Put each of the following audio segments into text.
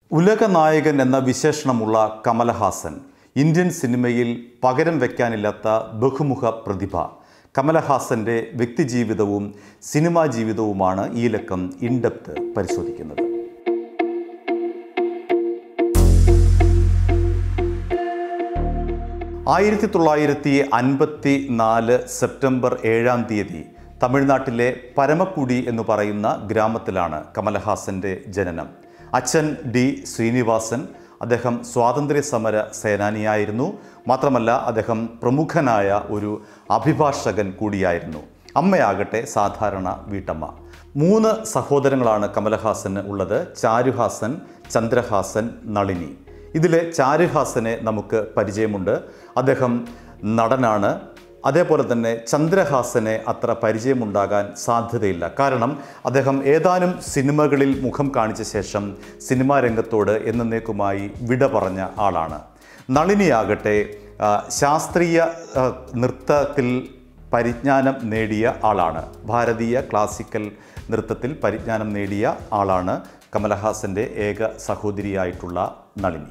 ഉലകനായകൻ എന്ന വിശേഷണമുള്ള കമലഹാസൻ ഇന്ത്യൻ സിനിമയിൽ പകരം വയ്ക്കാനില്ലാത്ത ബഹുമുഖ പ്രതിഭ കമലഹാസൻ്റെ വ്യക്തിജീവിതവും സിനിമാ ജീവിതവുമാണ് ഈ ലക്കം ഇൻഡെപ്ത് പരിശോധിക്കുന്നത് ആയിരത്തി തൊള്ളായിരത്തി അൻപത്തി നാല് സെപ്റ്റംബർ ഏഴാം തീയതി തമിഴ്നാട്ടിലെ പരമക്കുടി എന്ന് പറയുന്ന ഗ്രാമത്തിലാണ് കമലഹാസൻ്റെ ജനനം അച്ഛൻ ഡി ശ്രീനിവാസൻ അദ്ദേഹം സ്വാതന്ത്ര്യ സമര സേനാനിയായിരുന്നു മാത്രമല്ല അദ്ദേഹം പ്രമുഖനായ ഒരു അഭിഭാഷകൻ കൂടിയായിരുന്നു അമ്മയാകട്ടെ സാധാരണ വീട്ടമ്മ മൂന്ന് സഹോദരങ്ങളാണ് കമലഹാസന് ഉള്ളത് ചാരുഹാസൻ ചന്ദ്രഹാസൻ നളിനി ഇതിലെ ചാരുഹാസനെ നമുക്ക് പരിചയമുണ്ട് അദ്ദേഹം നടനാണ് അതേപോലെ തന്നെ ചന്ദ്രഹാസനെ അത്ര പരിചയമുണ്ടാകാൻ സാധ്യതയില്ല കാരണം അദ്ദേഹം ഏതാനും സിനിമകളിൽ മുഖം കാണിച്ച ശേഷം സിനിമാ രംഗത്തോട് എന്നേക്കുമായി വിട പറഞ്ഞ ആളാണ് നളിനിയാകട്ടെ ആ, ശാസ്ത്രീയ ആ, നൃത്തത്തിൽ പരിജ്ഞാനം നേടിയ ആളാണ് ഭാരതീയ ക്ലാസിക്കൽ നൃത്തത്തിൽ പരിജ്ഞാനം നേടിയ ആളാണ് കമലഹാസൻ്റെ ഏക സഹോദരിയായിട്ടുള്ള നളിനി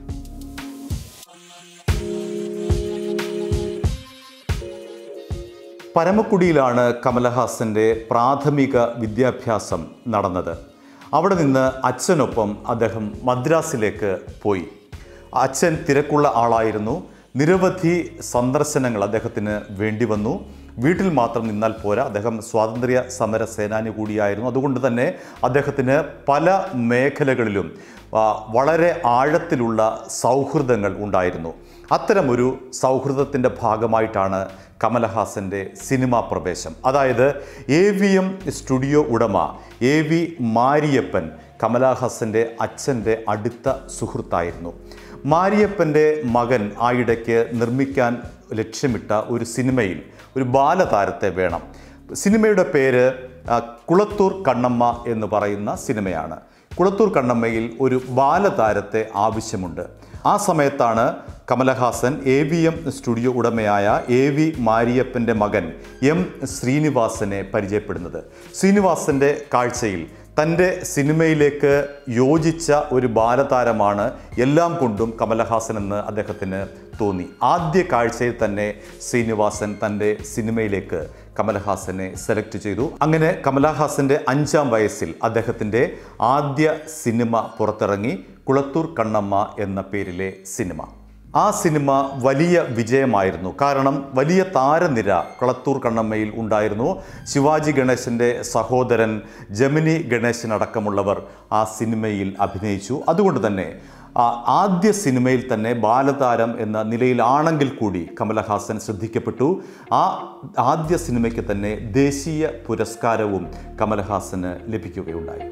പരമക്കുടിയിലാണ് കമലഹാസൻ്റെ പ്രാഥമിക വിദ്യാഭ്യാസം നടന്നത് അവിടെ നിന്ന് അച്ഛനൊപ്പം അദ്ദേഹം മദ്രാസിലേക്ക് പോയി അച്ഛൻ തിരക്കുള്ള ആളായിരുന്നു നിരവധി സന്ദർശനങ്ങൾ അദ്ദേഹത്തിന് വേണ്ടി വന്നു വീട്ടിൽ മാത്രം നിന്നാൽ പോരാ അദ്ദേഹം സ്വാതന്ത്ര്യ സമര സേനാനി കൂടിയായിരുന്നു അതുകൊണ്ട് തന്നെ അദ്ദേഹത്തിന് പല മേഖലകളിലും ആ, വളരെ ആഴത്തിലുള്ള സൗഹൃദങ്ങൾ ഉണ്ടായിരുന്നു അത്തരമൊരു സൗഹൃദത്തിൻ്റെ ഭാഗമായിട്ടാണ് കമലഹാസൻ്റെ സിനിമാ പ്രവേശം അതായത് എ വി എം സ്റ്റുഡിയോ ഉടമ എ വി മാരിയപ്പൻ കമലഹാസൻ്റെ അച്ഛൻ്റെ അടുത്ത സുഹൃത്തായിരുന്നു മാരിയപ്പൻ്റെ മകൻ ആയിടയ്ക്ക് നിർമ്മിക്കാൻ ലക്ഷ്യമിട്ട ഒരു സിനിമയിൽ ഒരു ബാലതാരത്തെ വേണം സിനിമയുടെ പേര് ആ, കുളത്തൂർ കണ്ണമ്മ എന്ന് പറയുന്ന സിനിമയാണ് കുളത്തൂർ കണ്ണമ്മയിൽ ഒരു ബാലതാരത്തെ ആവശ്യമുണ്ട് ആ സമയത്താണ് Kamal Haasan A V M studio ഉടമയായ എ വി മാരിയപ്പൻ്റെ മകൻ എം ശ്രീനിവാസനെ പരിചയപ്പെടുന്നത് ശ്രീനിവാസൻ്റെ കാഴ്ചയിൽ തൻ്റെ സിനിമയിലേക്ക് യോജിച്ച ഒരു ബാലതാരമാണ് എല്ലാം കൊണ്ടും കമലഹാസൻ എന്ന് അദ്ദേഹത്തിന് തോന്നി ആദ്യ കാഴ്ചയിൽ തന്നെ ശ്രീനിവാസൻ തൻ്റെ സിനിമയിലേക്ക് കമലഹാസനെ സെലക്ട് ചെയ്തു അങ്ങനെ കമലഹാസൻ്റെ അഞ്ചാം വയസ്സിൽ അദ്ദേഹത്തിൻ്റെ ആദ്യ സിനിമ പുറത്തിറങ്ങി കുളത്തൂർ കണ്ണമ്മ എന്ന പേരിലെ സിനിമ ആ സിനിമ വലിയ വിജയമായിരുന്നു കാരണം വലിയ താരനിര കളത്തൂർ കണ്ണമ്മയിൽ ഉണ്ടായിരുന്നു ശിവാജി ഗണേശൻ്റെ സഹോദരൻ ജമിനി ഗണേശൻ അടക്കമുള്ളവർ ആ സിനിമയിൽ അഭിനയിച്ചു അതുകൊണ്ട് തന്നെ ആ ആദ്യ സിനിമയിൽ തന്നെ ബാലതാരം എന്ന നിലയിലാണെങ്കിൽ കൂടി കമലഹാസൻ ശ്രദ്ധിക്കപ്പെട്ടു ആ ആദ്യ സിനിമയ്ക്ക് തന്നെ ദേശീയ പുരസ്കാരവും കമലഹാസന് ലഭിക്കുകയുണ്ടായി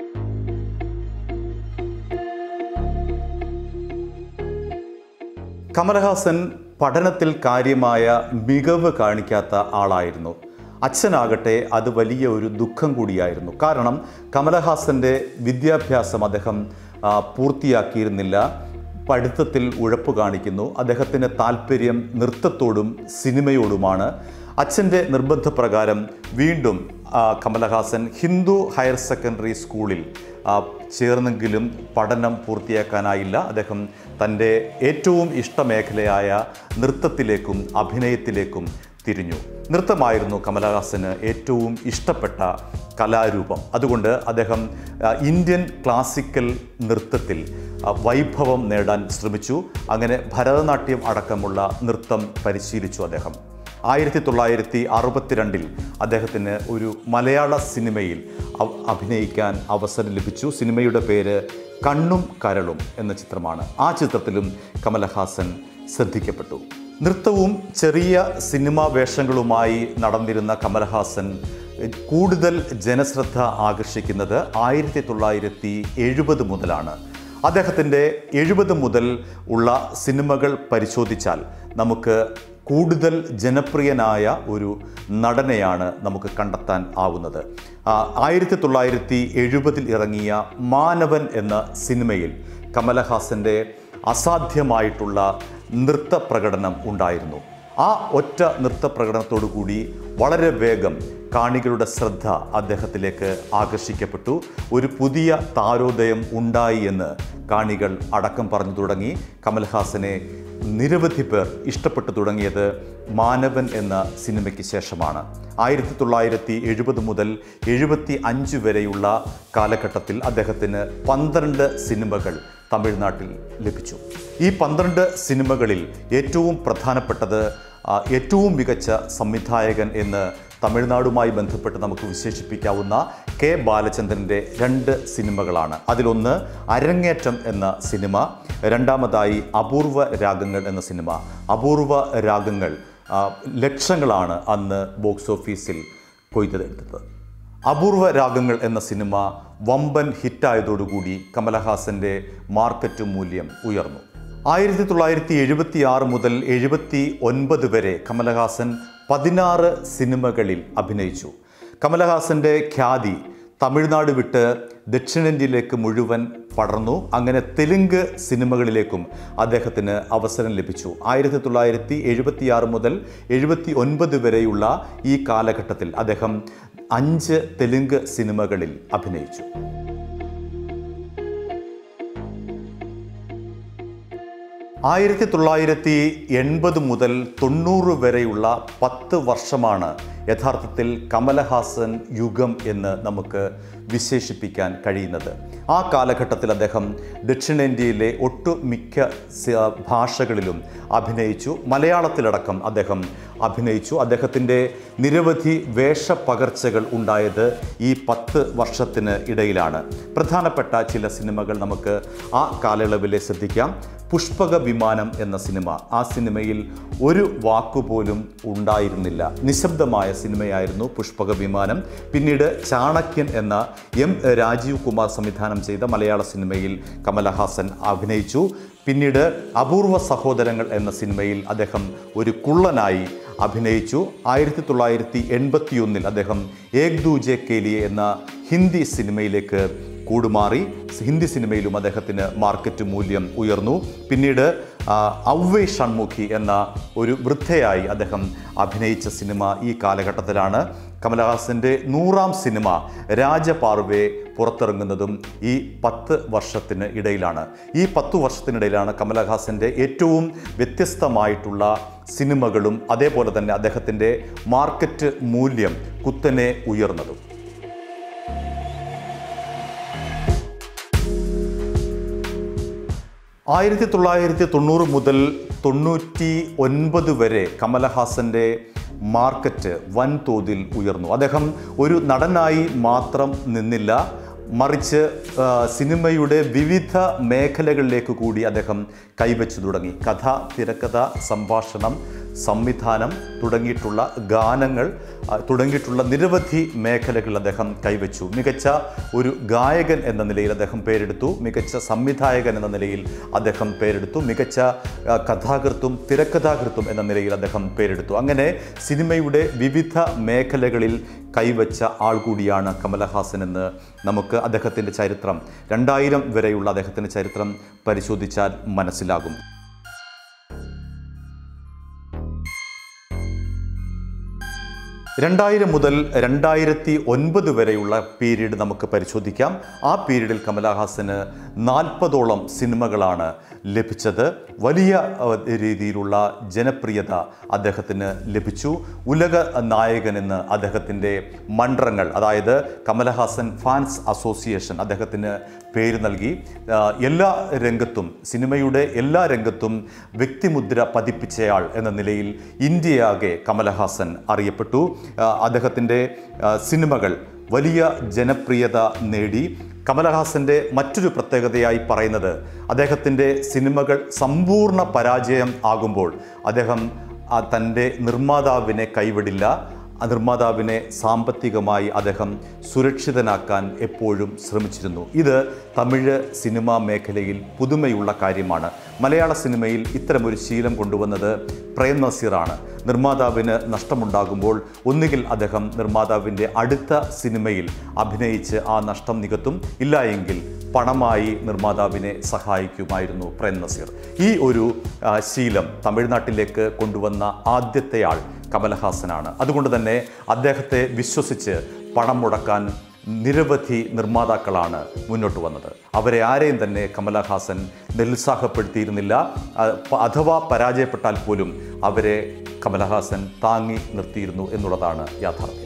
കമലഹാസൻ പഠനത്തിൽ കാര്യമായ മികവ് കാണിക്കാത്ത ആളായിരുന്നു അച്ഛനാകട്ടെ അത് വലിയ ഒരു ദുഃഖം കൂടിയായിരുന്നു കാരണം കമലഹാസൻ്റെ വിദ്യാഭ്യാസം അദ്ദേഹം ആ, പൂർത്തിയാക്കിയിരുന്നില്ല പഠിത്തത്തിൽ ഉഴപ്പ് കാണിക്കുന്നു അദ്ദേഹത്തിന് താല്പര്യം നൃത്തത്തോടും സിനിമയോടുമാണ് അച്ഛൻ്റെ നിർബന്ധപ്രകാരം വീണ്ടും ആ, കമലഹാസൻ ഹിന്ദു ഹയർ സെക്കൻഡറി സ്കൂളിൽ ആ, ചേർന്നെങ്കിലും പഠനം പൂർത്തിയാക്കാനായില്ല അദ്ദേഹം തൻ്റെ ഏറ്റവും ഇഷ്ടമേഖലയായ നൃത്തത്തിലേക്കും അഭിനയത്തിലേക്കും തിരിഞ്ഞു നൃത്തമായിരുന്നു കമലഹാസന് ഏറ്റവും ഇഷ്ടപ്പെട്ട കലാരൂപം അതുകൊണ്ട് അദ്ദേഹം ആ, ഇന്ത്യൻ ക്ലാസിക്കൽ നൃത്തത്തിൽ ആ, വൈഭവം നേടാൻ ശ്രമിച്ചു അങ്ങനെ ഭരതനാട്യം അടക്കമുള്ള നൃത്തം പരിശീലിച്ചു അദ്ദേഹം ആയിരത്തി തൊള്ളായിരത്തി അറുപത്തിരണ്ടിൽ അദ്ദേഹത്തിന് ഒരു മലയാള സിനിമയിൽ അ- അഭിനയിക്കാൻ അവസരം ലഭിച്ചു സിനിമയുടെ പേര് കണ്ണും കരളും എന്ന ചിത്രമാണ് ആ ചിത്രത്തിലും കമലഹാസൻ ശ്രദ്ധിക്കപ്പെട്ടു നൃത്തവും ചെറിയ സിനിമാ വേഷങ്ങളുമായി നടന്നിരുന്ന കമലഹാസൻ എഹ്, കൂടുതൽ ജനശ്രദ്ധ ആകർഷിക്കുന്നത് ആയിരത്തി തൊള്ളായിരത്തി എഴുപത് മുതലാണ് അദ്ദേഹത്തിൻ്റെ എഴുപത് മുതൽ ഉള്ള സിനിമകൾ പരിശോധിച്ചാൽ നമുക്ക് കൂടുതൽ ജനപ്രിയനായ ഒരു നടനെയാണ് നമുക്ക് കണ്ടെത്താൻ ആവുന്നത് ആ, ആയിരത്തി തൊള്ളായിരത്തി എഴുപതിൽ ഇറങ്ങിയ മാനവൻ എന്ന സിനിമയിൽ കമലഹാസൻ്റെ അസാധ്യമായിട്ടുള്ള നൃത്ത പ്രകടനം ഉണ്ടായിരുന്നു ആ ഒറ്റ നൃത്ത പ്രകടനത്തോടു കൂടി വളരെ വേഗം കാണികളുടെ ശ്രദ്ധ അദ്ദേഹത്തിലേക്ക് ആകർഷിക്കപ്പെട്ടു ഒരു പുതിയ താരോദയം ഉണ്ടായി എന്ന് കാണികൾ അടക്കം പറഞ്ഞു തുടങ്ങി കമൽഹാസനെ നിരവധി പേർ ഇഷ്ടപ്പെട്ടു തുടങ്ങിയത് മാനവൻ എന്ന സിനിമയ്ക്ക് ശേഷമാണ് ആയിരത്തി തൊള്ളായിരത്തി എഴുപത് മുതൽ എഴുപത്തി അഞ്ച് വരെയുള്ള കാലഘട്ടത്തിൽ അദ്ദേഹത്തിന് പന്ത്രണ്ട് സിനിമകൾ തമിഴ്നാട്ടിൽ ലഭിച്ചു ഈ പന്ത്രണ്ട് സിനിമകളിൽ ഏറ്റവും പ്രധാനപ്പെട്ടത് ആ, ഏറ്റവും മികച്ച സംവിധായകൻ എന്ന് തമിഴ്നാടുമായി ബന്ധപ്പെട്ട് നമുക്ക് വിശേഷിപ്പിക്കാവുന്ന കെ ബാലചന്ദ്രൻ്റെ രണ്ട് സിനിമകളാണ് അതിലൊന്ന് അരങ്ങേറ്റം എന്ന സിനിമ രണ്ടാമതായി അപൂർവ രാഗങ്ങൾ എന്ന സിനിമ അപൂർവ രാഗങ്ങൾ ആ, ലക്ഷങ്ങളാണ് അന്ന് ബോക്സ് ഓഫീസിൽ കൊയ്തെടുത്തത് അപൂർവ രാഗങ്ങൾ എന്ന സിനിമ വമ്പൻ ഹിറ്റായതോടുകൂടി കമലഹാസന്റെ മാർക്കറ്റ് മൂല്യം ഉയർന്നു ആയിരത്തി തൊള്ളായിരത്തി എഴുപത്തി ആറ് മുതൽ എഴുപത്തി ഒൻപത് വരെ കമലഹാസൻ പതിനാറ് സിനിമകളിൽ അഭിനയിച്ചു കമലഹാസന്റെ ഖ്യാതി തമിഴ്നാട് വിട്ട് ദക്ഷിണേന്ത്യയിലേക്ക് മുഴുവൻ പടർന്നു അങ്ങനെ തെലുങ്ക് സിനിമകളിലേക്കും അദ്ദേഹത്തിന് അവസരം ലഭിച്ചു ആയിരത്തി തൊള്ളായിരത്തി എഴുപത്തി ആറ് മുതൽ എഴുപത്തി ഒൻപത് വരെയുള്ള ഈ കാലഘട്ടത്തിൽ അദ്ദേഹം അഞ്ച് തെലുങ്ക് സിനിമകളിൽ അഭിനയിച്ചു ആയിരത്തി തൊള്ളായിരത്തി എൺപത് മുതൽ തൊണ്ണൂറ് വരെയുള്ള പത്ത് വർഷമാണ് യഥാർത്ഥത്തിൽ കമലഹാസൻ യുഗം എന്ന് നമുക്ക് വിശേഷിപ്പിക്കാൻ കഴിയുന്നത് ആ കാലഘട്ടത്തിൽ അദ്ദേഹം ദക്ഷിണേന്ത്യയിലെ ഒട്ടുമിക്ക സ- ഭാഷകളിലും അഭിനയിച്ചു മലയാളത്തിലടക്കം അദ്ദേഹം അഭിനയിച്ചു അദ്ദേഹത്തിൻ്റെ നിരവധി വേഷപ്പകർച്ചകൾ ഉണ്ടായത് ഈ പത്ത് വർഷത്തിന് ഇടയിലാണ് പ്രധാനപ്പെട്ട ചില സിനിമകൾ നമുക്ക് ആ കാലയളവിലെ ശ്രദ്ധിക്കാം പുഷ്പക വിമാനം എന്ന സിനിമ ആ സിനിമയിൽ ഒരു വാക്കുപോലും ഉണ്ടായിരുന്നില്ല നിശബ്ദമായ സിനിമയായിരുന്നു പുഷ്പക വിമാനം പിന്നീട് ചാണക്യൻ എന്ന എം രാജീവ് കുമാർ സംവിധാനം ചെയ്ത മലയാള സിനിമയിൽ കമലഹാസൻ അഭിനയിച്ചു പിന്നീട് അപൂർവ സഹോദരങ്ങൾ എന്ന സിനിമയിൽ അദ്ദേഹം ഒരു കുള്ളനായി അഭിനയിച്ചു ആയിരത്തി തൊള്ളായിരത്തി എൺപത്തിയൊന്നിൽ അദ്ദേഹം ഏക് ദൂജെ കേലിയെ എന്ന ഹിന്ദി സിനിമയിലേക്ക് കൂടുമാറി ഹിന്ദി സിനിമയിലും അദ്ദേഹത്തിന് മാർക്കറ്റ് മൂല്യം ഉയർന്നു പിന്നീട് ആ, ഔവേ ഷൺമുഖി എന്ന ഒരു വൃദ്ധയായി അദ്ദേഹം അഭിനയിച്ച സിനിമ ഈ കാലഘട്ടത്തിലാണ് കമലഹാസൻ്റെ നൂറാം സിനിമ രാജപാർവെ പുറത്തിറങ്ങുന്നതും ഈ പത്ത് വർഷത്തിന് ഇടയിലാണ് ഈ പത്തു വർഷത്തിനിടയിലാണ് കമലഹാസൻ്റെ ഏറ്റവും വ്യത്യസ്തമായിട്ടുള്ള സിനിമകളും അതേപോലെ തന്നെ അദ്ദേഹത്തിൻ്റെ മാർക്കറ്റ് മൂല്യം കുത്തനെ ഉയർന്നതും ആയിരത്തി തൊള്ളായിരത്തി തൊണ്ണൂറ് മുതൽ തൊണ്ണൂറ്റി ഒൻപത് വരെ കമലഹാസൻ്റെ മാർക്കറ്റ് വൻതോതിൽ ഉയർന്നു അദ്ദേഹം ഒരു നടനായി മാത്രം നിന്നില്ല മറിച്ച് ആ, സിനിമയുടെ വിവിധ മേഖലകളിലേക്ക് കൂടി അദ്ദേഹം കൈവച്ചു തുടങ്ങി കഥ തിരക്കഥ സംഭാഷണം സംവിധാനം തുടങ്ങിയിട്ടുള്ള ഗാനങ്ങൾ ആ, തുടങ്ങിയിട്ടുള്ള നിരവധി മേഖലകൾ അദ്ദേഹം കൈവച്ചു മികച്ച ഒരു ഗായകൻ എന്ന നിലയിൽ അദ്ദേഹം പേരെടുത്തു മികച്ച സംവിധായകൻ എന്ന നിലയിൽ അദ്ദേഹം പേരെടുത്തു മികച്ച ആ, കഥാകൃത്തും തിരക്കഥാകൃത്തും എന്ന നിലയിൽ അദ്ദേഹം പേരെടുത്തു അങ്ങനെ സിനിമയുടെ വിവിധ മേഖലകളിൽ കൈവച്ച ആൾ കൂടിയാണ് കമലഹാസൻ എന്ന് നമുക്ക് അദ്ദേഹത്തിൻ്റെ ചരിത്രം രണ്ടായിരം വരെയുള്ള അദ്ദേഹത്തിൻ്റെ ചരിത്രം പരിശോധിച്ചാൽ മനസ്സിലാകും രണ്ടായിരം മുതൽ രണ്ടായിരത്തി ഒൻപത് വരെയുള്ള പീരീഡ് നമുക്ക് പരിശോധിക്കാം ആ പീരീഡിൽ കമലഹാസന് നാൽപ്പതോളം സിനിമകളാണ് ലഭിച്ചത് വലിയ അഹ്, രീതിയിലുള്ള ജനപ്രിയത അദ്ദേഹത്തിന് ലഭിച്ചു ഉലക നായകൻ എന്ന് അദ്ദേഹത്തിൻ്റെ മണ്ഡലങ്ങൾ അതായത് കമലഹാസൻ ഫാൻസ് അസോസിയേഷൻ അദ്ദേഹത്തിന് പേര് നൽകി ആ, എല്ലാ രംഗത്തും സിനിമയുടെ എല്ലാ രംഗത്തും വ്യക്തിമുദ്ര പതിപ്പിച്ചയാൾ എന്ന നിലയിൽ ഇന്ത്യയാകെ കമലഹാസൻ അറിയപ്പെട്ടു ആ, അദ്ദേഹത്തിൻ്റെ ആ, സിനിമകൾ വലിയ ജനപ്രിയത നേടി കമലഹാസൻ്റെ മറ്റൊരു പ്രത്യേകതയായി പറയുന്നത് അദ്ദേഹത്തിൻ്റെ സിനിമകൾ സമ്പൂർണ്ണ പരാജയം ആകുമ്പോൾ അദ്ദേഹം ആ തൻ്റെ നിർമ്മാതാവിനെ കൈവിടില്ല ആ നിർമ്മാതാവിനെ സാമ്പത്തികമായി അദ്ദേഹം സുരക്ഷിതനാക്കാൻ എപ്പോഴും ശ്രമിച്ചിരുന്നു ഇത് തമിഴ് സിനിമാ മേഖലയിൽ പുതുമയുള്ള കാര്യമാണ് മലയാള സിനിമയിൽ ഇത്തരമൊരു ശീലം കൊണ്ടുവന്നത് പ്രേം നസീറാണ് നിർമ്മാതാവിന് നഷ്ടമുണ്ടാകുമ്പോൾ ഒന്നുകിൽ അദ്ദേഹം നിർമ്മാതാവിൻ്റെ അടുത്ത സിനിമയിൽ അഭിനയിച്ച് ആ നഷ്ടം നികത്തും ഇല്ല എങ്കിൽ പണമായി നിർമ്മാതാവിനെ സഹായിക്കുമായിരുന്നു പ്രേം നസീർ ഈ ഒരു ആ, ശീലം തമിഴ്നാട്ടിലേക്ക് കൊണ്ടുവന്ന ആദ്യത്തെ ആൾ കമലഹാസനാണ് അതുകൊണ്ട് തന്നെ അദ്ദേഹത്തെ വിശ്വസിച്ച് പണം മുടക്കാൻ നിരവധി നിർമ്മാതാക്കളാണ് മുന്നോട്ട് വന്നത് അവരെ ആരെയും തന്നെ കമലഹാസൻ നിരുത്സാഹപ്പെടുത്തിയിരുന്നില്ല ആ, പ- അഥവാ പരാജയപ്പെട്ടാൽ പോലും അവരെ കമലഹാസൻ താങ്ങി നിർത്തിയിരുന്നു എന്നുള്ളതാണ് യാഥാർത്ഥ്യം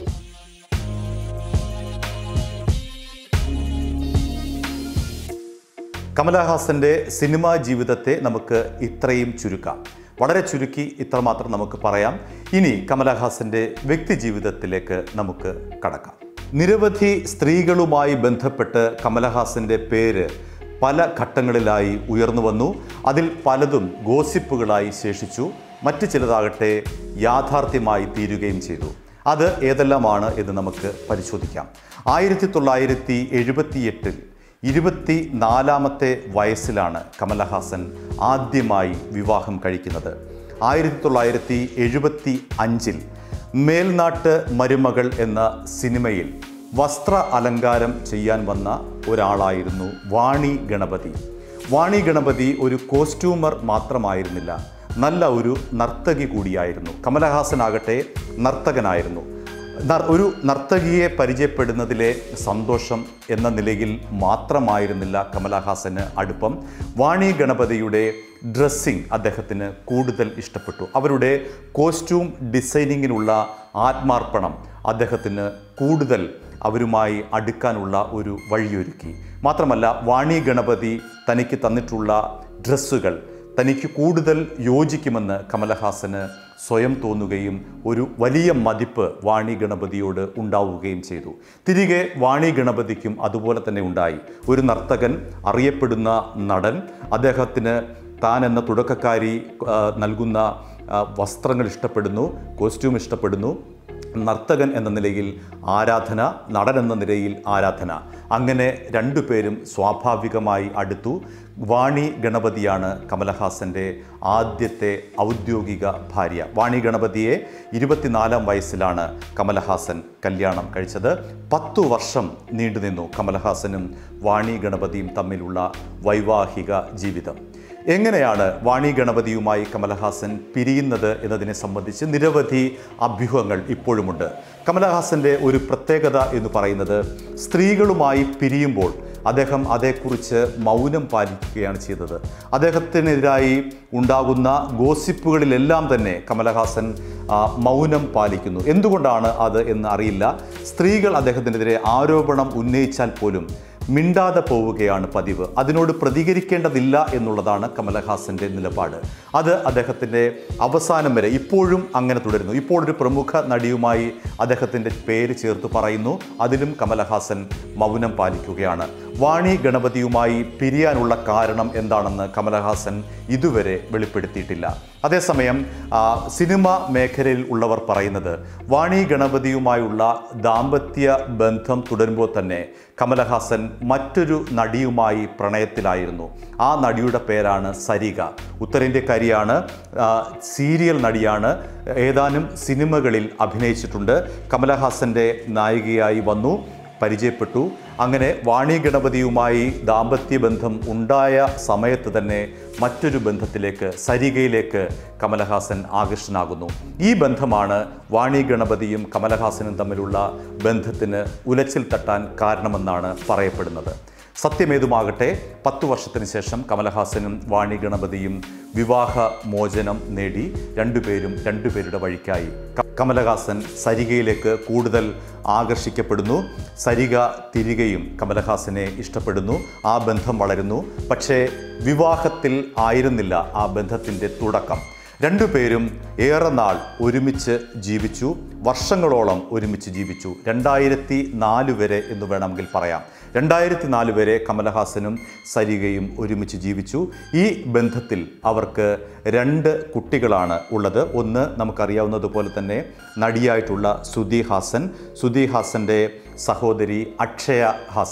കമലഹാസൻ്റെ സിനിമാ ജീവിതത്തെ നമുക്ക് ഇത്രയും ചുരുക്കാം വളരെ ചുരുക്കി ഇത്രമാത്രം നമുക്ക് പറയാം ഇനി കമലഹാസൻ്റെ വ്യക്തി ജീവിതത്തിലേക്ക് നമുക്ക് കടക്കാം നിരവധി സ്ത്രീകളുമായി ബന്ധപ്പെട്ട് കമലഹാസൻ്റെ പേര് പല ഘട്ടങ്ങളിലായി ഉയർന്നു വന്നു അതിൽ പലതും ഗോസിപ്പുകളായി ശേഷിച്ചു മറ്റു ചിലതാകട്ടെ യാഥാർത്ഥ്യമായി തീരുകയും ചെയ്തു അത് ഏതെല്ലാമാണ് എന്ന് നമുക്ക് പരിശോധിക്കാം ആയിരത്തി തൊള്ളായിരത്തി എഴുപത്തിയെട്ടിൽ ഇരുപത്തി നാലാമത്തെ വയസ്സിലാണ് കമലഹാസൻ ആദ്യമായി വിവാഹം കഴിക്കുന്നത് ആയിരത്തി തൊള്ളായിരത്തി എഴുപത്തി അഞ്ചിൽ മേൽനാട്ട് മരുമകൾ എന്ന സിനിമയിൽ വസ്ത്ര അലങ്കാരം ചെയ്യാൻ വന്ന ഒരാളായിരുന്നു വാണി ഗണപതി വാണി ഗണപതി ഒരു കോസ്റ്റ്യൂമർ മാത്രമായിരുന്നില്ല നല്ല ഒരു നർത്തകി കൂടിയായിരുന്നു കമലഹാസനാകട്ടെ നർത്തകനായിരുന്നു നർ- ഒരു നർത്തകിയെ പരിചയപ്പെടുന്നതിലെ സന്തോഷം എന്ന നിലയിൽ മാത്രമായിരുന്നില്ല കമലഹാസന് അടുപ്പം വാണി ഗണപതിയുടെ ഡ്രസ്സിംഗ് അദ്ദേഹത്തിന് കൂടുതൽ ഇഷ്ടപ്പെട്ടു അവരുടെ കോസ്റ്റ്യൂം ഡിസൈനിങ്ങിനുള്ള ആത്മാർപ്പണം അദ്ദേഹത്തിന് കൂടുതൽ അവരുമായി അടുക്കാനുള്ള ഒരു വഴിയൊരുക്കി മാത്രമല്ല വാണി ഗണപതി തനിക്ക് തന്നിട്ടുള്ള ഡ്രസ്സുകൾ തനിക്ക് കൂടുതൽ യോജിക്കുമെന്ന് കമലഹാസന് സ്വയം തോന്നുകയും ഒരു വലിയ മതിപ്പ് വാണി ഗണപതിയോട് ഉണ്ടാവുകയും ചെയ്തു തിരികെ വാണി ഗണപതിക്കും അതുപോലെ തന്നെ ഉണ്ടായി ഒരു നർത്തകൻ അറിയപ്പെടുന്ന നടൻ അദ്ദേഹത്തിന് താൻ എന്ന തുടക്കക്കാരി ആ, നൽകുന്ന ആ, വസ്ത്രങ്ങൾ ഇഷ്ടപ്പെടുന്നു കോസ്റ്റ്യൂം ഇഷ്ടപ്പെടുന്നു നർത്തകൻ എന്ന നിലയിൽ ആരാധന നടൻ എന്ന നിലയിൽ ആരാധന അങ്ങനെ രണ്ടുപേരും സ്വാഭാവികമായി അടുത്തു വാണി ഗണപതിയാണ് കമലഹാസൻ്റെ ആദ്യത്തെ ഔദ്യോഗിക ഭാര്യ വാണി ഗണപതിയെ ഇരുപത്തിനാലാം വയസ്സിലാണ് കമലഹാസൻ കല്യാണം കഴിച്ചത് പത്തു വർഷം നീണ്ടുനിന്നു കമലഹാസനും വാണി ഗണപതിയും തമ്മിലുള്ള വൈവാഹിക ജീവിതം എങ്ങനെയാണ് വാണി ഗണപതിയുമായി കമലഹാസൻ പിരിയുന്നത് എന്നതിനെ സംബന്ധിച്ച് നിരവധി അഭ്യൂഹങ്ങൾ ഇപ്പോഴുമുണ്ട് കമലഹാസൻ്റെ ഒരു പ്രത്യേകത എന്ന് പറയുന്നത് സ്ത്രീകളുമായി പിരിയുമ്പോൾ അദ്ദേഹം അതേക്കുറിച്ച് മൗനം പാലിക്കുകയാണ് ചെയ്തത് അദ്ദേഹത്തിനെതിരായി ഉണ്ടാകുന്ന ഗോസിപ്പുകളിലെല്ലാം തന്നെ കമലഹാസൻ ആ, മൗനം പാലിക്കുന്നു എന്തുകൊണ്ടാണ് അത് എന്ന് അറിയില്ല സ്ത്രീകൾ അദ്ദേഹത്തിനെതിരെ ആരോപണം ഉന്നയിച്ചാൽ പോലും മിണ്ടാതെ പോവുകയാണ് പതിവ് അതിനോട് പ്രതികരിക്കേണ്ടതില്ല എന്നുള്ളതാണ് കമലഹാസൻ്റെ നിലപാട് അത് അദ്ദേഹത്തിൻ്റെ അവസാനം വരെ ഇപ്പോഴും അങ്ങനെ തുടരുന്നു ഇപ്പോൾ ഒരു പ്രമുഖ നടിയുമായി അദ്ദേഹത്തിൻ്റെ പേര് ചേർത്ത് പറയുന്നു അതിലും കമലഹാസൻ മൗനം പാലിക്കുകയാണ് വാണി ഗണപതിയുമായി പിരിയാനുള്ള കാരണം എന്താണെന്ന് കമലഹാസൻ ഇതുവരെ വെളിപ്പെടുത്തിയിട്ടില്ല അതേസമയം ആ, സിനിമ മേഖലയിൽ ഉള്ളവർ പറയുന്നത് വാണി ഗണപതിയുമായുള്ള ദാമ്പത്യ ബന്ധം തുടരുമ്പോൾ തന്നെ കമലഹാസൻ മറ്റൊരു നടിയുമായി പ്രണയത്തിലായിരുന്നു ആ നടിയുടെ പേരാണ് സരിക ഉത്തരേന്ത്യക്കാരിയാണ് ആ, സീരിയൽ നടിയാണ് ഏതാനും സിനിമകളിൽ അഭിനയിച്ചിട്ടുണ്ട് കമലഹാസൻ്റെ നായികയായി വന്നു പരിചയപ്പെട്ടു അങ്ങനെ വാണി ഗണപതിയുമായി ദാമ്പത്യ ബന്ധം ഉണ്ടായ സമയത്ത് തന്നെ മറ്റൊരു ബന്ധത്തിലേക്ക് സരികയിലേക്ക് കമലഹാസൻ ആകർഷനാകുന്നു ഈ ബന്ധമാണ് വാണി ഗണപതിയും കമലഹാസനും തമ്മിലുള്ള ബന്ധത്തിന് ഉലച്ചിൽ തട്ടാൻ കാരണമെന്നാണ് പറയപ്പെടുന്നത് സത്യമേതുമാകട്ടെ പത്തു വർഷത്തിന് ശേഷം കമലഹാസനും വാണി ഗണപതിയും വിവാഹ മോചനം നേടി രണ്ടുപേരും രണ്ടുപേരുടെ വഴിക്കായി ക- കമലഹാസൻ സരികയിലേക്ക് കൂടുതൽ ആകർഷിക്കപ്പെടുന്നു സരിക തിരികെയും കമലഹാസനെ ഇഷ്ടപ്പെടുന്നു ആ ബന്ധം വളരുന്നു പക്ഷേ വിവാഹത്തിൽ ആയിരുന്നില്ല ആ ബന്ധത്തിൻ്റെ തുടക്കം രണ്ടുപേരും ഏറെ നാൾ ഒരുമിച്ച് ജീവിച്ചു വർഷങ്ങളോളം ഒരുമിച്ച് ജീവിച്ചു രണ്ടായിരത്തി നാല് വരെ എന്ന് വേണമെങ്കിൽ പറയാം രണ്ടായിരത്തി നാല് വരെ കമലഹാസനും സരികയും ഒരുമിച്ച് ജീവിച്ചു ഈ ബന്ധത്തിൽ അവർക്ക് രണ്ട് കുട്ടികളാണ് ഉള്ളത് ഒന്ന് നമുക്കറിയാവുന്നതുപോലെ തന്നെ നടിയായിട്ടുള്ള സുധി ഹാസൻ സുധി ഹാസൻ്റെ സഹോദരി അക്ഷയ ഹാസൻ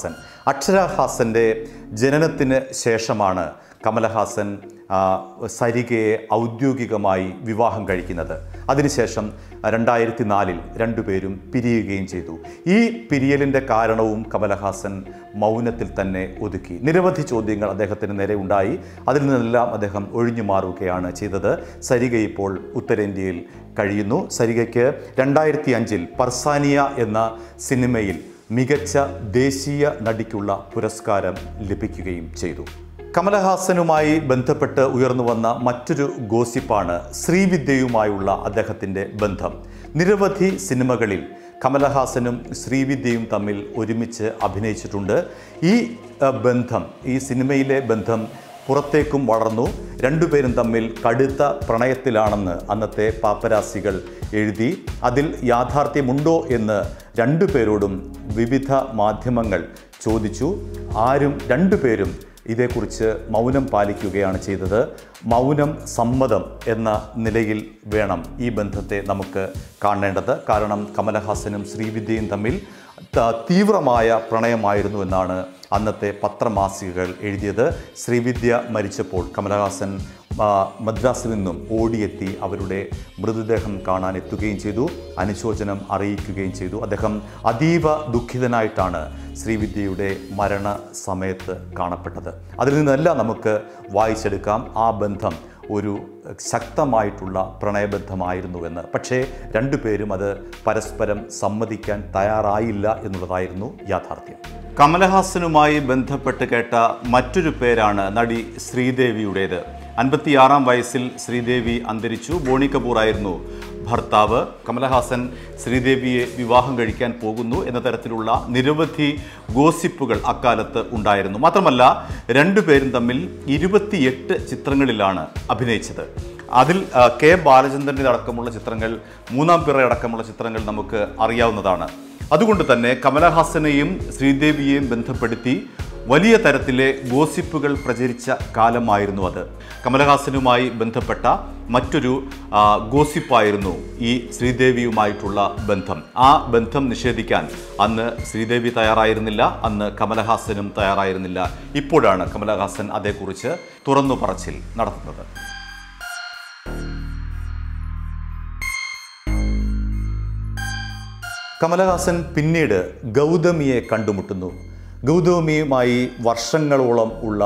അക്ഷരഹാസൻ്റെ ജനനത്തിന് ശേഷമാണ് കമലഹാസൻ ആ, സരികയെ ഔദ്യോഗികമായി വിവാഹം കഴിക്കുന്നത് അതിനുശേഷം രണ്ടായിരത്തി നാലിൽ രണ്ടുപേരും പിരിയുകയും ചെയ്തു ഈ പിരിയലിൻ്റെ കാരണവും കമലഹാസൻ മൗനത്തിൽ തന്നെ ഒതുക്കി നിരവധി ചോദ്യങ്ങൾ അദ്ദേഹത്തിന് നേരെ ഉണ്ടായി അതിൽ നിന്നെല്ലാം അദ്ദേഹം ഒഴിഞ്ഞു മാറുകയാണ് ചെയ്തത് സരിക ഇപ്പോൾ ഉത്തരേന്ത്യയിൽ കഴിയുന്നു സരികയ്ക്ക് രണ്ടായിരത്തി അഞ്ചിൽ പർസാനിയ എന്ന സിനിമയിൽ മികച്ച ദേശീയ നടിക്കുള്ള പുരസ്കാരം ലഭിക്കുകയും ചെയ്തു കമലഹാസനുമായി ബന്ധപ്പെട്ട് ഉയർന്നു വന്ന മറ്റൊരു ഗോസിപ്പാണ് ശ്രീവിദ്യയുമായുള്ള അദ്ദേഹത്തിൻ്റെ ബന്ധം നിരവധി സിനിമകളിൽ കമലഹാസനും ശ്രീവിദ്യയും തമ്മിൽ ഒരുമിച്ച് അഭിനയിച്ചിട്ടുണ്ട് ഈ അഹ്, ബന്ധം ഈ സിനിമയിലെ ബന്ധം പുറത്തേക്കും വളർന്നു രണ്ടുപേരും തമ്മിൽ കടുത്ത പ്രണയത്തിലാണെന്ന് അന്നത്തെ പാപ്പരാസികൾ എഴുതി അതിൽ യാഥാർത്ഥ്യമുണ്ടോ എന്ന് രണ്ടുപേരോടും വിവിധ മാധ്യമങ്ങൾ ചോദിച്ചു ആരും രണ്ടുപേരും ഇതേക്കുറിച്ച് മൗനം പാലിക്കുകയാണ് ചെയ്തത് മൗനം സമ്മതം എന്ന നിലയിൽ വേണം ഈ ബന്ധത്തെ നമുക്ക് കാണേണ്ടത് കാരണം കമലഹാസനും ശ്രീവിദ്യയും തമ്മിൽ ത- തീവ്രമായ പ്രണയമായിരുന്നു എന്നാണ് അന്നത്തെ പത്രമാസികകൾ എഴുതിയത് ശ്രീവിദ്യ മരിച്ചപ്പോൾ കമലഹാസൻ ആ, മദ്രാസിൽ നിന്നും ഓടിയെത്തി അവരുടെ മൃതദേഹം കാണാൻ എത്തുകയും ചെയ്തു അനുശോചനം അറിയിക്കുകയും ചെയ്തു അദ്ദേഹം അതീവ ദുഃഖിതനായിട്ടാണ് ശ്രീവിദ്യയുടെ മരണ സമയത്ത് കാണപ്പെട്ടത് അതിൽ നിന്നെല്ലാം നമുക്ക് വായിച്ചെടുക്കാം ആ ബന്ധം ഒരു ശക്തമായിട്ടുള്ള പ്രണയബന്ധമായിരുന്നുവെന്ന് പക്ഷേ രണ്ടുപേരും അത് പരസ്പരം സമ്മതിക്കാൻ തയ്യാറായില്ല എന്നുള്ളതായിരുന്നു യാഥാർത്ഥ്യം കമലഹാസനുമായി ബന്ധപ്പെട്ട് കേട്ട മറ്റൊരു പേരാണ് നടി ശ്രീദേവിയുടേത് അൻപത്തിയാറാം വയസ്സിൽ ശ്രീദേവി അന്തരിച്ചു ബോണി കപൂർ ആയിരുന്നു ഭർത്താവ് കമലഹാസൻ ശ്രീദേവിയെ വിവാഹം കഴിക്കാൻ പോകുന്നു എന്ന തരത്തിലുള്ള നിരവധി ഗോസിപ്പുകൾ അക്കാലത്ത് ഉണ്ടായിരുന്നു മാത്രമല്ല രണ്ടുപേരും തമ്മിൽ ഇരുപത്തിയെട്ട് ചിത്രങ്ങളിലാണ് അഭിനയിച്ചത് അതിൽ ആ, കെ ബാലചന്ദ്രൻ്റെ അടക്കമുള്ള ചിത്രങ്ങൾ മൂന്നാം പിറ അടക്കമുള്ള ചിത്രങ്ങൾ നമുക്ക് അറിയാവുന്നതാണ് അതുകൊണ്ട് തന്നെ കമലഹാസനെയും ശ്രീദേവിയെയും ബന്ധപ്പെടുത്തി വലിയ തരത്തിലെ ഗോസിപ്പുകൾ പ്രചരിച്ച കാലമായിരുന്നു അത് കമലഹാസനുമായി ബന്ധപ്പെട്ട മറ്റൊരു ആ, ഗോസിപ്പായിരുന്നു ഈ ശ്രീദേവിയുമായിട്ടുള്ള ബന്ധം ആ ബന്ധം നിഷേധിക്കാൻ അന്ന് ശ്രീദേവി തയ്യാറായിരുന്നില്ല അന്ന് കമലഹാസനും തയ്യാറായിരുന്നില്ല ഇപ്പോഴാണ് കമലഹാസൻ അതേക്കുറിച്ച് തുറന്നു പറച്ചിൽ നടത്തുന്നത് കമലഹാസൻ പിന്നീട് ഗൗതമിയെ കണ്ടുമുട്ടുന്നു ഗൗതമിയുമായി വർഷങ്ങളോളം ഉള്ള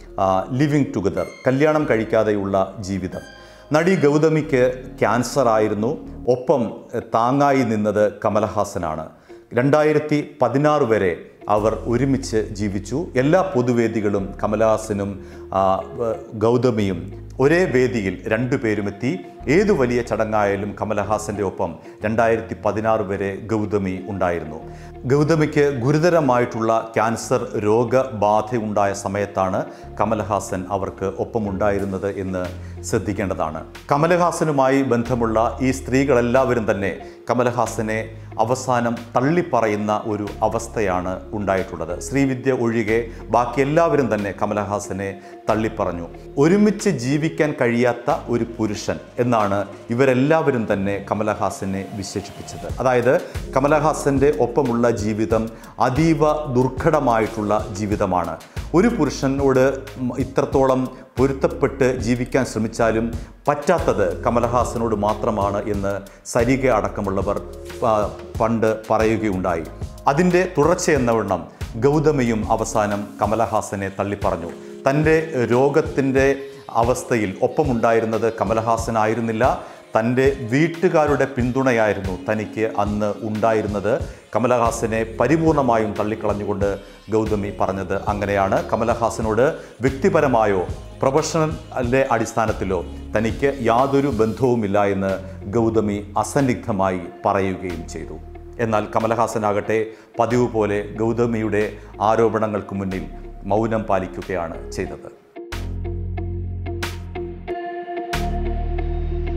ലിവിങ് ടുഗദർ കല്യാണം കഴിക്കാതെയുള്ള ജീവിതം നടി ഗൗതമിക്ക് ക്യാൻസർ ആയിരുന്നു ഒപ്പം എഹ്, താങ്ങായി നിന്നത് കമലഹാസനാണ് രണ്ടായിരത്തി പതിനാറ് വരെ അവർ ഒരുമിച്ച് ജീവിച്ചു എല്ലാ പൊതുവേദികളും കമലഹാസനും ആ, വ- ഗൗതമിയും ഒരേ വേദിയിൽ രണ്ടുപേരും എത്തി ഏതു വലിയ ചടങ്ങായാലും കമലഹാസന്റെ ഒപ്പം രണ്ടായിരത്തി പതിനാറ് വരെ ഗൗതമി ഉണ്ടായിരുന്നു ഗൗതമിക്ക് ഗുരുതരമായിട്ടുള്ള ക്യാൻസർ രോഗബാധയുണ്ടായ സമയത്താണ് കമലഹാസൻ അവർക്ക് ഒപ്പമുണ്ടായിരുന്നത് എന്ന് ശ്രദ്ധിക്കേണ്ടതാണ് കമലഹാസനുമായി ബന്ധമുള്ള ഈ സ്ത്രീകളെല്ലാവരും തന്നെ കമലഹാസനെ അവസാനം തള്ളിപ്പറയുന്ന ഒരു അവസ്ഥയാണ് ഉണ്ടായിട്ടുള്ളത് ശ്രീവിദ്യ ഒഴികെ ബാക്കി എല്ലാവരും തന്നെ കമലഹാസനെ തള്ളിപ്പറഞ്ഞു ഒരുമിച്ച് ജീവിക്കാൻ കഴിയാത്ത ഒരു പുരുഷൻ എന്നാണ് ഇവരെല്ലാവരും തന്നെ കമലഹാസനെ വിശേഷിപ്പിച്ചത് അതായത് കമലഹാസൻ്റെ ഒപ്പമുള്ള ജീവിതം അതീവ ദുർഘടമായിട്ടുള്ള ജീവിതമാണ് ഒരു പുരുഷനോട് ഉം ഇത്രത്തോളം പൊരുത്തപ്പെട്ട് ജീവിക്കാൻ ശ്രമിച്ചാലും പറ്റാത്തത് കമലഹാസനോട് മാത്രമാണ് എന്ന് സരിക അടക്കമുള്ളവർ ആ, പണ്ട് പറയുകയുണ്ടായി അതിൻ്റെ തുടർച്ചയെന്നവണ്ണം ഗൗതമിയും അവസാനം കമലഹാസനെ തള്ളിപ്പറഞ്ഞു തൻ്റെ രോഗത്തിൻ്റെ അവസ്ഥയിൽ ഒപ്പമുണ്ടായിരുന്നത് കമലഹാസനായിരുന്നില്ല തൻ്റെ വീട്ടുകാരുടെ പിന്തുണയായിരുന്നു തനിക്ക് അന്ന് ഉണ്ടായിരുന്നത് കമലഹാസനെ പരിപൂർണമായും തള്ളിക്കളഞ്ഞുകൊണ്ട് ഗൗതമി പറഞ്ഞത് അങ്ങനെയാണ് കമലഹാസനോട് വ്യക്തിപരമായോ പ്രൊഫഷണലിൻ്റെ അടിസ്ഥാനത്തിലോ തനിക്ക് യാതൊരു ബന്ധവുമില്ല എന്ന് ഗൗതമി അസന്നിഗ്ധമായി പറയുകയും ചെയ്തു എന്നാൽ കമലഹാസനാകട്ടെ പതിവ് പോലെ ഗൗതമിയുടെ ആരോപണങ്ങൾക്ക് മുന്നിൽ മൗനം പാലിക്കുകയാണ് ചെയ്തത്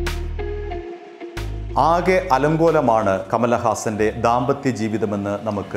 ആകെ അലങ്കോലമാണ് കമലഹാസന്റെ ദാമ്പത്യ ജീവിതമെന്ന് നമുക്ക്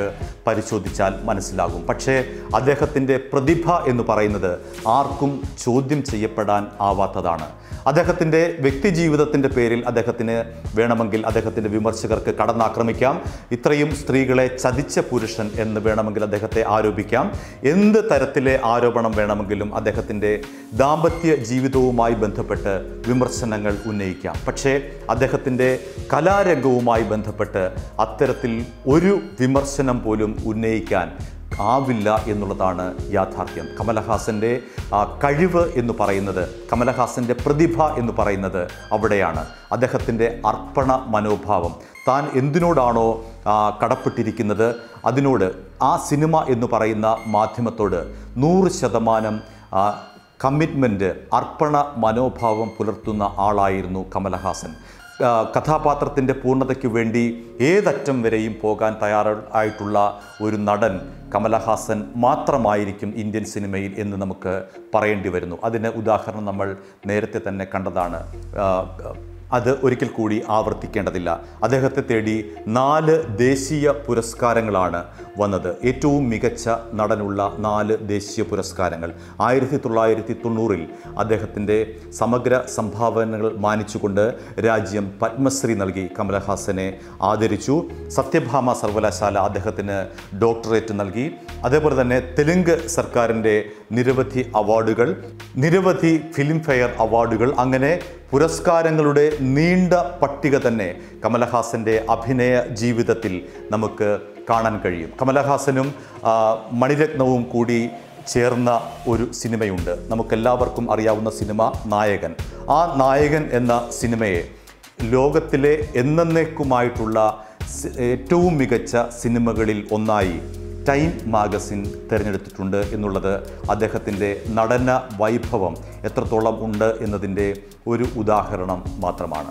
പരിശോധിച്ചാൽ മനസ്സിലാകും പക്ഷേ അദ്ദേഹത്തിൻ്റെ പ്രതിഭ എന്ന് പറയുന്നത് ആർക്കും ചോദ്യം ചെയ്യപ്പെടാൻ ആവാത്തതാണ് അദ്ദേഹത്തിൻ്റെ വ്യക്തിജീവിതത്തിൻ്റെ പേരിൽ അദ്ദേഹത്തിന് വേണമെങ്കിൽ അദ്ദേഹത്തിൻ്റെ വിമർശകർക്ക് കടന്നാക്രമിക്കാം ഇത്രയും സ്ത്രീകളെ ചതിച്ച പുരുഷൻ എന്ന് വേണമെങ്കിൽ അദ്ദേഹത്തെ ആരോപിക്കാം എന്ത് തരത്തിലെ ആരോപണം വേണമെങ്കിലും അദ്ദേഹത്തിൻ്റെ ദാമ്പത്യ ജീവിതവുമായി ബന്ധപ്പെട്ട് വിമർശനങ്ങൾ ഉന്നയിക്കാം പക്ഷേ അദ്ദേഹത്തിൻ്റെ കലാരംഗവുമായി ബന്ധപ്പെട്ട് അത്തരത്തിൽ ഒരു വിമർശനം പോലും ഉന്നയിക്കാൻ ആവില്ല എന്നുള്ളതാണ് യാഥാർത്ഥ്യം കമലഹാസൻ്റെ ആ, കഴിവ് എന്ന് പറയുന്നത് കമലഹാസൻ്റെ പ്രതിഭ എന്ന് പറയുന്നത് അവിടെയാണ് അദ്ദേഹത്തിൻ്റെ അർപ്പണ മനോഭാവം താൻ എന്തിനോടാണോ ആ, കടപ്പെട്ടിരിക്കുന്നത് അതിനോട് ആ സിനിമ എന്ന് പറയുന്ന മാധ്യമത്തോട് നൂറ് ശതമാനം കമ്മിറ്റ്മെൻറ്റ് അർപ്പണ മനോഭാവം പുലർത്തുന്ന ആളായിരുന്നു കമലഹാസൻ ആ, കഥാപാത്രത്തിൻ്റെ പൂർണ്ണതയ്ക്ക് വേണ്ടി ഏതറ്റം വരെയും പോകാൻ തയ്യാറായിട്ടുള്ള ഒരു നടൻ കമലഹാസൻ മാത്രമായിരിക്കും ഇന്ത്യൻ സിനിമയിൽ എന്ന് നമുക്ക് പറയേണ്ടി വരുന്നു അതിന് ഉദാഹരണം നമ്മൾ നേരത്തെ തന്നെ കണ്ടതാണ് ആ, അത് ഒരിക്കൽ കൂടി ആവർത്തിക്കേണ്ടതില്ല അദ്ദേഹത്തെ തേടി നാല് ദേശീയ പുരസ്കാരങ്ങളാണ് വന്നത് ഏറ്റവും മികച്ച നടനുള്ള നാല് ദേശീയ പുരസ്കാരങ്ങൾ ആയിരത്തി തൊള്ളായിരത്തി തൊണ്ണൂറിൽ അദ്ദേഹത്തിൻ്റെ സമഗ്ര സംഭാവനകൾ മാനിച്ചുകൊണ്ട് രാജ്യം പത്മശ്രീ നൽകി കമലഹാസനെ ആദരിച്ചു സത്യഭാമ സർവകലാശാല അദ്ദേഹത്തിന് ഡോക്ടറേറ്റ് നൽകി അതേപോലെ തന്നെ തെലുങ്ക് സർക്കാരിൻ്റെ നിരവധി അവാർഡുകൾ നിരവധി ഫിലിം ഫെയർ അവാർഡുകൾ അങ്ങനെ പുരസ്കാരങ്ങളുടെ നീണ്ട പട്ടിക തന്നെ കമലഹാസൻ്റെ അഭിനയ ജീവിതത്തിൽ നമുക്ക് കാണാൻ കഴിയും കമലഹാസനും ആ, മണിരത്നവും കൂടി ചേർന്ന ഒരു സിനിമയുണ്ട് നമുക്കെല്ലാവർക്കും അറിയാവുന്ന സിനിമ നായകൻ ആ നായകൻ എന്ന സിനിമയെ ലോകത്തിലെ എന്നേക്കുമായിട്ടുള്ള സി- ഏറ്റവും മികച്ച സിനിമകളിൽ ഒന്നായി ടൈം മാഗസിൻ തിരഞ്ഞെടുത്തിട്ടുണ്ട് എന്നുള്ളത് അദ്ദേഹത്തിൻ്റെ നടന വൈഭവം എത്രത്തോളം ഉണ്ട് എന്നതിൻ്റെ ഒരു ഉദാഹരണം മാത്രമാണ്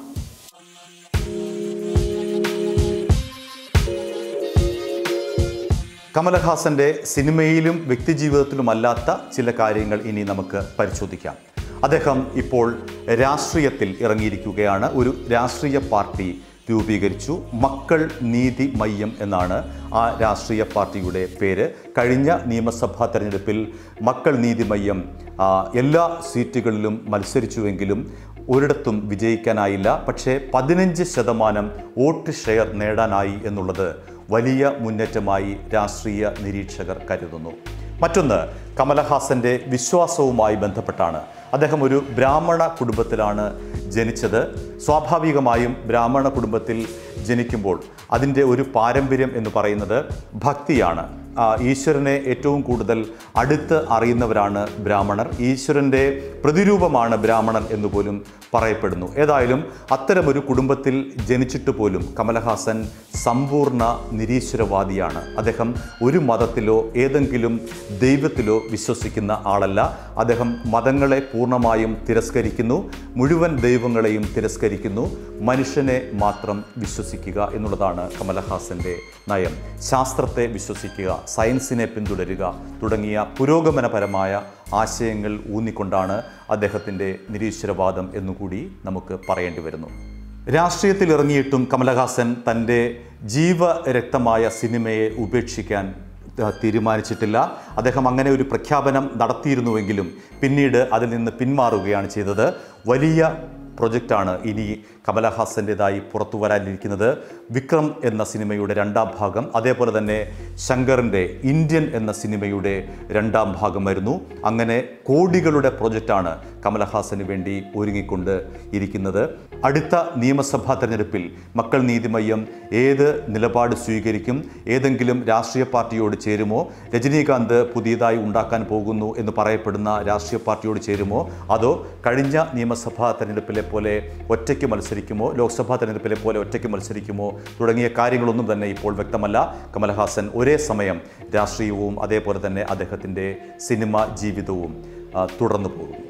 കമലഹാസൻ്റെ സിനിമയിലും വ്യക്തിജീവിതത്തിലുമല്ലാത്ത ചില കാര്യങ്ങൾ ഇനി നമുക്ക് പരിശോധിക്കാം അദ്ദേഹം ഇപ്പോൾ രാഷ്ട്രീയത്തിൽ ഇറങ്ങിയിരിക്കുകയാണ് ഒരു രാഷ്ട്രീയ പാർട്ടി രൂപീകരിച്ചു മക്കൾ നീതി മയ്യം എന്നാണ് ആ രാഷ്ട്രീയ പാർട്ടിയുടെ പേര് കഴിഞ്ഞ നിയമസഭാ തെരഞ്ഞെടുപ്പിൽ മക്കൾ നീതി മയ്യം ആ, എല്ലാ സീറ്റുകളിലും മത്സരിച്ചുവെങ്കിലും ഒരിടത്തും വിജയിക്കാനായില്ല പക്ഷേ പതിനഞ്ച് ശതമാനം വോട്ട് ഷെയർ നേടാനായി എന്നുള്ളത് വലിയ മുന്നേറ്റമായി രാഷ്ട്രീയ നിരീക്ഷകർ കരുതുന്നു മറ്റൊന്ന് കമലഹാസൻ്റെ വിശ്വാസവുമായി ബന്ധപ്പെട്ടാണ് അദ്ദേഹം ഒരു ബ്രാഹ്മണ കുടുംബത്തിലാണ് ജനിച്ചത് സ്വാഭാവികമായും ബ്രാഹ്മണ കുടുംബത്തിൽ ജനിക്കുമ്പോൾ അതിൻ്റെ ഒരു പാരമ്പര്യം എന്ന് പറയുന്നത് ഭക്തിയാണ് ആ, ഈശ്വരനെ ഏറ്റവും കൂടുതൽ അടുത്ത് അറിയുന്നവരാണ് ബ്രാഹ്മണർ ഈശ്വരൻ്റെ പ്രതിരൂപമാണ് ബ്രാഹ്മണൻ എന്ന് പോലും പറയപ്പെടുന്നു ഏതായാലും അത്തരമൊരു കുടുംബത്തിൽ ജനിച്ചിട്ട് പോലും കമലഹാസൻ സമ്പൂർണ്ണ നിരീശ്വരവാദിയാണ് അദ്ദേഹം ഒരു മതത്തിലോ ഏതെങ്കിലും ദൈവത്തിലോ വിശ്വസിക്കുന്ന ആളല്ല അദ്ദേഹം മതങ്ങളെ പൂർണ്ണമായും തിരസ്കരിക്കുന്നു മുഴുവൻ ദൈവങ്ങളെയും തിരസ്കരിക്കുന്നു മനുഷ്യനെ മാത്രം വിശ്വസിക്കുക എന്നുള്ളതാണ് കമലഹാസൻ്റെ നയം ശാസ്ത്രത്തെ വിശ്വസിക്കുക സയൻസിനെ പിന്തുടരുക തുടങ്ങിയ പുരോഗമനപരമായ ആശയങ്ങൾ ഊന്നിക്കൊണ്ടാണ് അദ്ദേഹത്തിൻ്റെ നിരീശ്വരവാദം എന്നുകൂടി നമുക്ക് പറയേണ്ടി വരുന്നു രാഷ്ട്രീയത്തിൽ ഇറങ്ങിയിട്ടും കമലഹാസൻ തൻ്റെ ജീവരക്തമായ സിനിമയെ ഉപേക്ഷിക്കാൻ ആ, തീരുമാനിച്ചിട്ടില്ല അദ്ദേഹം അങ്ങനെ ഒരു പ്രഖ്യാപനം നടത്തിയിരുന്നുവെങ്കിലും പിന്നീട് അതിൽ നിന്ന് പിന്മാറുകയാണ് ചെയ്തത് വലിയ പ്രൊജക്റ്റാണ് ഇനി കമലഹാസൻ്റെതായി പുറത്തു വരാനിരിക്കുന്നത് വിക്രം എന്ന സിനിമയുടെ രണ്ടാം ഭാഗം അതേപോലെ തന്നെ ശങ്കറിൻ്റെ ഇന്ത്യൻ എന്ന സിനിമയുടെ രണ്ടാം ഭാഗം വരുന്നു അങ്ങനെ കോടികളുടെ പ്രൊജക്റ്റാണ് കമലഹാസന് വേണ്ടി ഒരുങ്ങിക്കൊണ്ട് ഇരിക്കുന്നത് അടുത്ത നിയമസഭാ തെരഞ്ഞെടുപ്പിൽ മക്കൾ നീതിമയ്യം ഏത് നിലപാട് സ്വീകരിക്കും ഏതെങ്കിലും രാഷ്ട്രീയ പാർട്ടിയോട് ചേരുമോ രജനീകാന്ത് പുതിയതായി ഉണ്ടാക്കാൻ പോകുന്നു എന്ന് പറയപ്പെടുന്ന രാഷ്ട്രീയ പാർട്ടിയോട് ചേരുമോ അതോ കഴിഞ്ഞ നിയമസഭാ തെരഞ്ഞെടുപ്പിലെ പോലെ ഒറ്റയ്ക്ക് മത്സരിക്കുമോ ലോക്സഭാ തെരഞ്ഞെടുപ്പിലെ പോലെ ഒറ്റയ്ക്ക് മത്സരിക്കുമോ തുടങ്ങിയ കാര്യങ്ങളൊന്നും തന്നെ ഇപ്പോൾ വ്യക്തമല്ല കമൽഹാസൻ ഒരേ സമയം രാഷ്ട്രീയവും അതേപോലെ തന്നെ അദ്ദേഹത്തിൻ്റെ സിനിമ ജീവിതവും ആ, തുടർന്നു പോകും